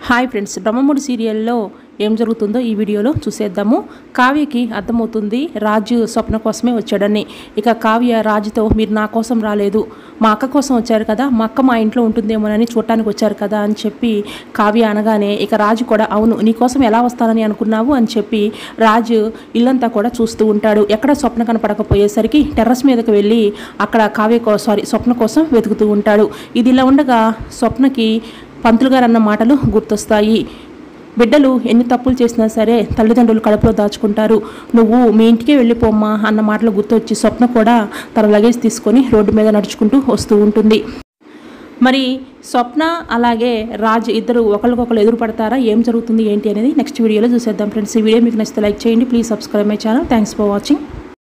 hi friends Brahmamudi సీరియల్లో ఏం జరుగుతుందో ఈ వీడియోలో చూసేద్దాము కావ్యకి అర్థమవుతుంది రాజు స్వప్న కోసమే వచ్చాడని ఇక కావ్య రాజుతో మీరు నా కోసం రాలేదు మా అక్క కోసం వచ్చారు కదా మా అక్క మా ఇంట్లో ఉంటుందేమోనని చూడటానికి వచ్చారు కదా అని చెప్పి కావ్య అనగానే ఇక రాజు కూడా అవును నీ కోసం ఎలా వస్తానని అనుకున్నావు అని చెప్పి రాజు ఇల్లంతా కూడా చూస్తూ ఉంటాడు ఎక్కడ స్వప్న కనపడకపోయేసరికి టెర్రస్ మీదకి వెళ్ళి అక్కడ కావ్య కో సారీ స్వప్న కోసం వెతుకుతూ ఉంటాడు ఇది ఇలా ఉండగా స్వప్నకి పంతులు గారు అన్న మాటలు గుర్తొస్తాయి బిడ్డలు ఎన్ని తప్పులు చేసినా సరే తల్లిదండ్రులు కడుపులో దాచుకుంటారు నువ్వు మీ ఇంటికే వెళ్ళిపోమ్మా అన్న మాటలు గుర్తొచ్చి స్వప్న కూడా తన లగేజ్ తీసుకొని రోడ్డు మీద నడుచుకుంటూ వస్తూ ఉంటుంది మరి స్వప్న అలాగే రాజ్ ఇద్దరు ఒకరికొకరు ఎదురు పడతారా ఏం జరుగుతుంది ఏంటి అనేది నెక్స్ట్ వీడియోలో చూసేద్దాం ఫ్రెండ్స్ ఈ వీడియో మీకు నచ్చితే లైక్ చేయండి please subscribe my channel thanks for watching